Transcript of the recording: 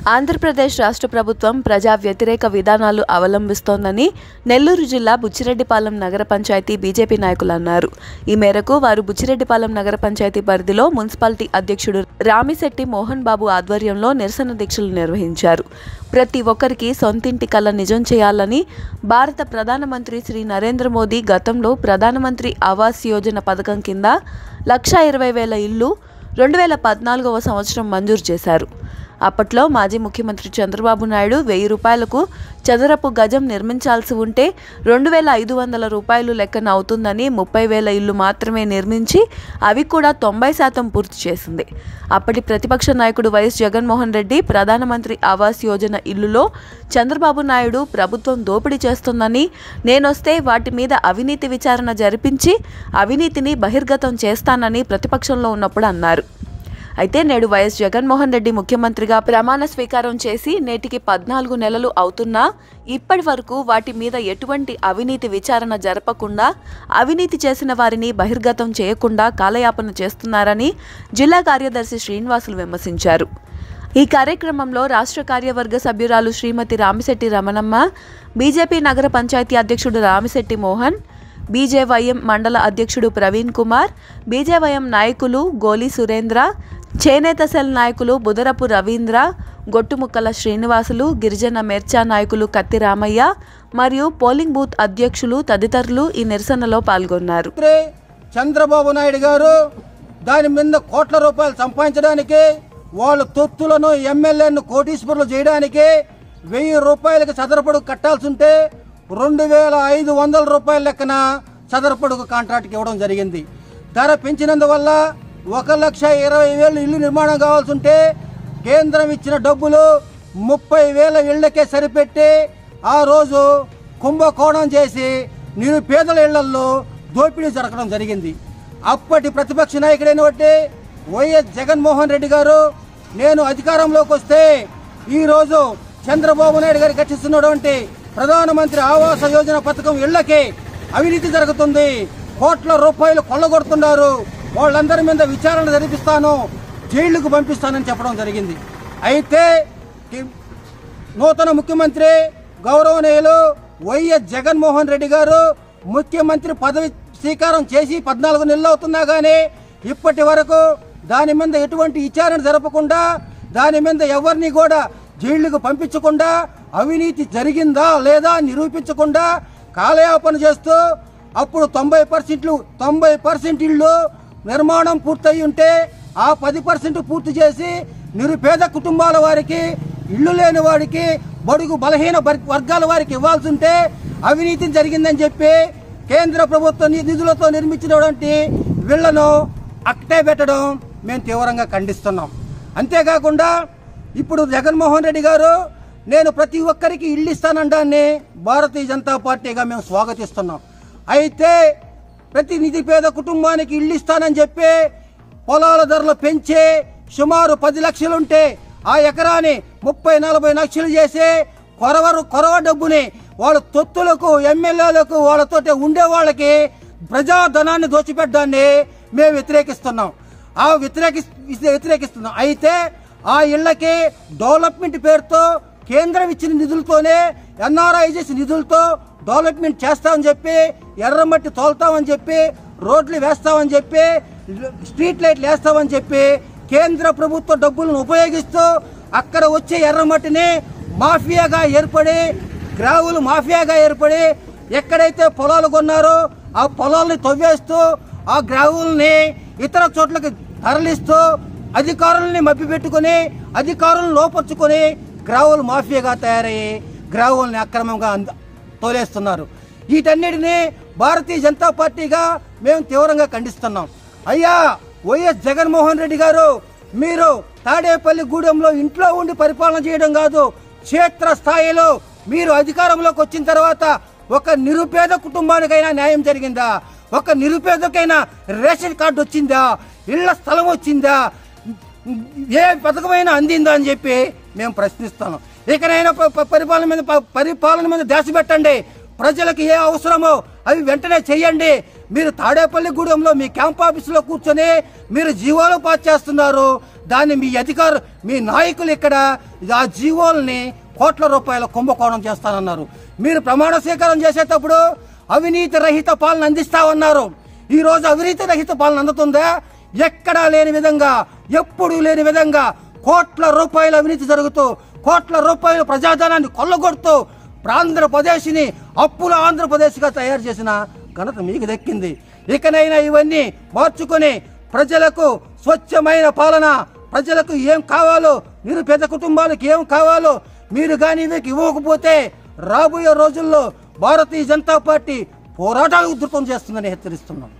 ఆంధ్రప్రదేశ్ రాష్ట్ర ప్రభుత్వం ప్రజా వ్యతిరేక విధానాలు అవలంబిస్తోందని నెల్లూరు జిల్లా బుచ్చిరెడ్డిపాలెం నగర పంచాయతీ బీజేపీ నాయకులు అన్నారు ఈ మేరకు వారు బుచ్చిరెడ్డిపాలెం నగర పంచాయతీ పరిధిలో మున్సిపాలిటీ అధ్యక్షుడు రామిశెట్టి మోహన్ బాబు ఆధ్వర్యంలో నిరసన దీక్షలు నిర్వహించారు ప్రతి ఒక్కరికి సొంతింటి కల నిజం చేయాలని భారత ప్రధానమంత్రి శ్రీ నరేంద్ర మోదీ గతంలో ప్రధానమంత్రి ఆవాస్ యోజన పథకం కింద లక్షా ఇరవై వేల ఇల్లు రెండు వేల పద్నాలుగవ సంవత్సరం మంజూరు చేశారు అప్పట్లో మాజీ ముఖ్యమంత్రి చంద్రబాబు నాయుడు వెయ్యి రూపాయలకు చదరపు గజం నిర్మించాల్సి ఉంటే రెండు వేల ఐదు వందల రూపాయలు లెక్కన అవుతుందని ముప్పై వేల ఇల్లు మాత్రమే నిర్మించి అవి కూడా తొంభై శాతం పూర్తి చేసింది అప్పటి ప్రతిపక్ష నాయకుడు వైఎస్ జగన్మోహన్ రెడ్డి ప్రధానమంత్రి ఆవాస్ యోజన ఇల్లులో చంద్రబాబు నాయుడు ప్రభుత్వం దోపిడీ చేస్తుందని నేనొస్తే వాటి మీద అవినీతి విచారణ జరిపించి అవినీతిని బహిర్గతం చేస్తానని ప్రతిపక్షంలో ఉన్నప్పుడు అన్నారు అయితే నేడు వైఎస్ జగన్మోహన్ రెడ్డి ముఖ్యమంత్రిగా ప్రమాణ స్వీకారం చేసి నేటికి పద్నాలుగు నెలలు అవుతున్నా ఇప్పటి వరకు వాటి మీద ఎటువంటి అవినీతి విచారణ జరపకుండా అవినీతి చేసిన వారిని బహిర్గతం చేయకుండా కాలయాపన చేస్తున్నారని జిల్లా కార్యదర్శి శ్రీనివాసులు విమర్శించారు ఈ కార్యక్రమంలో రాష్ట్ర కార్యవర్గ సభ్యురాలు శ్రీమతి రామిశెట్టి రమణమ్మ బీజేపీ నగర పంచాయతీ అధ్యక్షుడు రామిశెట్టి మోహన్ బీజేవైఎం మండల అధ్యక్షుడు ప్రవీణ్ కుమార్ బీజేవైఎం నాయకులు గోలి సురేంద్ర చేనేత సెల్ నాయకులు బుదరపు రవీంద్ర గొట్టుముక్కల శ్రీనివాసులు గిరిజన మేర్చా నాయకులు కత్తి రామయ్య మరియు పోలింగ్ బూత్ అధ్యక్షులు తదితరులు ఈ నిరసనలో పాల్గొన్నారు మంత్రి చంద్రబాబు నాయుడు గారు దాని మీద కోట్ల రూపాయలు సంపాదించడానికి వాళ్ళ తొత్తులను ఎమ్మెల్యేలను కోటీశ్వరులు చేయడానికి వెయ్యి రూపాయలకి చదరపడుగు కట్టాల్సి ఉంటే రెండు వేల ఐదు వందల రూపాయల లెక్కన చదరపడుగు కాంట్రాక్ట్కి ఇవ్వడం జరిగింది ధర పెంచినందువల్ల ఒక లక్ష ఇరవై వేలు ఇల్లు నిర్మాణం కావాల్సి ఉంటే కేంద్రం ఇచ్చిన డబ్బులు ముప్పై వేల ఇళ్లకే సరిపెట్టి ఆ రోజు కుంభకోణం చేసి నిరుపేదల ఇళ్లలో దోపిడీ జరగడం జరిగింది అప్పటి ప్రతిపక్ష నాయకుడైన బట్టి వైఎస్ జగన్మోహన్ రెడ్డి గారు నేను అధికారంలోకి వస్తే ఈరోజు చంద్రబాబు నాయుడు గారు కట్టిస్తున్నటువంటి ప్రధానమంత్రి ఆవాస యోజన పథకం ఇళ్లకి అవినీతి జరుగుతుంది కోట్ల రూపాయలు కొల్లగొడుతున్నారు వాళ్ళందరి మీద విచారణ జరిపిస్తాను జైళ్లకు పంపిస్తానని చెప్పడం జరిగింది అయితే కి- నూతన ముఖ్యమంత్రి గౌరవనీయులు వైఎస్ జగన్మోహన్ రెడ్డి గారు ముఖ్యమంత్రి పదవి స్వీకారం చేసి పద్నాలుగు నెలలు అవుతున్నా కానీ ఇప్పటి వరకు దాని మీద ఎటువంటి విచారణ జరపకుండా దాని మీద ఎవరిని కూడా జైళ్లకు పంపించకుండా అవినీతి జరిగిందా లేదా నిరూపించకుండా కాలయాపన చేస్తూ అప్పుడు తొంభై పర్సెంట్లు తొంభై పర్సెంట్ ఇళ్ళు నిర్మాణం పూర్తయి ఉంటే ఆ పది పర్సెంట్ పూర్తి చేసి నిరుపేద కుటుంబాల వారికి ఇల్లు లేని వాడికి బడుగు బలహీన వర్- వర్గాల వారికి ఇవ్వాల్సి ఉంటే అవినీతి జరిగిందని చెప్పి కేంద్ర ప్రభుత్వ ని- నిధులతో నిర్మించినటువంటి వీళ్లను అక్కడే పెట్టడం మేము తీవ్రంగా ఖండిస్తున్నాం అంతేకాకుండా ఇప్పుడు జగన్మోహన్ రెడ్డి గారు నేను ప్రతి ఒక్కరికి ఇల్లు ఇస్తానంటాన్ని భారతీయ జనతా పార్టీగా మేము స్వాగతిస్తున్నాం అయితే ప్రతి నిరుపేద కుటుంబానికి ఇల్లు ఇస్తానని చెప్పి పొలాల ధరలు పెంచి సుమారు పది లక్షలుంటే ఆ ఎకరాని ముప్పై నలభై లక్షలు చేసి కొరవరు కొరవ డబ్బుని వాళ్ళ తొత్తులకు ఎమ్మెల్యేలకు వాళ్ళతోటి ఉండే వాళ్ళకి ప్రజాధనాన్ని దోచిపెట్టడాన్ని మేము వ్యతిరేకిస్తున్నాం ఆ వ్యతిరేకి వ్యతిరేకిస్తున్నాం అయితే ఆ ఇళ్లకి డెవలప్మెంట్ పేరుతో కేంద్రం ఇచ్చిన నిధులతోనే ఎన్ఆర్ఐజెస్ నిధులతో డెవలప్మెంట్ చేస్తామని చెప్పి ఎర్రమట్టి తోలుతామని చెప్పి రోడ్లు వేస్తామని చెప్పి స్ట్రీట్ లైట్లు వేస్తామని చెప్పి కేంద్ర ప్రభుత్వ డబ్బులను ఉపయోగిస్తూ అక్కడ వచ్చే ఎర్రమట్టిని మాఫియాగా ఏర్పడి గ్రావులు మాఫియాగా ఏర్పడి ఎక్కడైతే పొలాలు కొన్నారో ఆ పొలాల్ని తవ్వేస్తూ ఆ గ్రావుల్ని ఇతర చోట్లకి తరలిస్తూ అధికారుల్ని మభ్యపెట్టుకుని అధికారులను లోపరుచుకొని గ్రావులు మాఫియాగా తయారయ్యి గ్రావుల్ని అక్రమంగా అంద- తోలేస్తున్నారు వీటన్నిటిని భారతీయ జనతా పార్టీగా మేము తీవ్రంగా ఖండిస్తున్నాం అయ్యా వైఎస్ జగన్మోహన్ రెడ్డి గారు మీరు తాడేపల్లి గూడెంలో ఇంట్లో ఉండి పరిపాలన చేయడం కాదు క్షేత్ర స్థాయిలో మీరు అధికారంలోకి వచ్చిన తర్వాత ఒక నిరుపేద కుటుంబానికైనా న్యాయం జరిగిందా ఒక నిరుపేదకైనా రేషన్ కార్డు వచ్చిందా ఇళ్ల స్థలం వచ్చిందా ఏ పథకమైనా అందిందా అని చెప్పి మేము ప్రశ్నిస్తాం ఇకనైనా ప- ప- పరిపాలన మీద ప- పరిపాలన మీద ధ్యాస పెట్టండి ప్రజలకు ఏ అవసరమో అవి వెంటనే చెయ్యండి మీరు తాడేపల్లి గూడెంలో మీ క్యాంప్ ఆఫీసులో కూర్చొని మీరు జీవోలు పాస్ చేస్తున్నారు దాన్ని మీ అధికారు మీ నాయకులు ఇక్కడ ఆ జీవోల్ని కోట్ల రూపాయల కుంభకోణం చేస్తానన్నారు మీరు ప్రమాణ స్వీకారం చేసేటప్పుడు అవినీతి రహిత పాలన అందిస్తామన్నారు ఈ రోజు అవినీతి రహిత పాలన అందుతుందా ఎక్కడా లేని విధంగా ఎప్పుడూ లేని విధంగా కోట్ల రూపాయల అవినీతి జరుగుతూ కోట్ల రూపాయల ప్రజాధనాన్ని కొల్లగొడుతూ ఆంధ్రప్రదేశ్ని అప్పుల ఆంధ్రప్రదేశ్గా తయారు చేసిన ఘనత మీకు దక్కింది ఇకనైనా ఇవన్నీ మార్చుకొని ప్రజలకు స్వచ్ఛమైన పాలన ప్రజలకు ఏం కావాలో నిరుపేద కుటుంబాలకు ఏం కావాలో మీరు కానీ ఇవికి ఇవ్వకపోతే రాబోయే రోజుల్లో భారతీయ జనతా పార్టీ పోరాటాలు ఉధృతం చేస్తుందని హెచ్చరిస్తున్నాం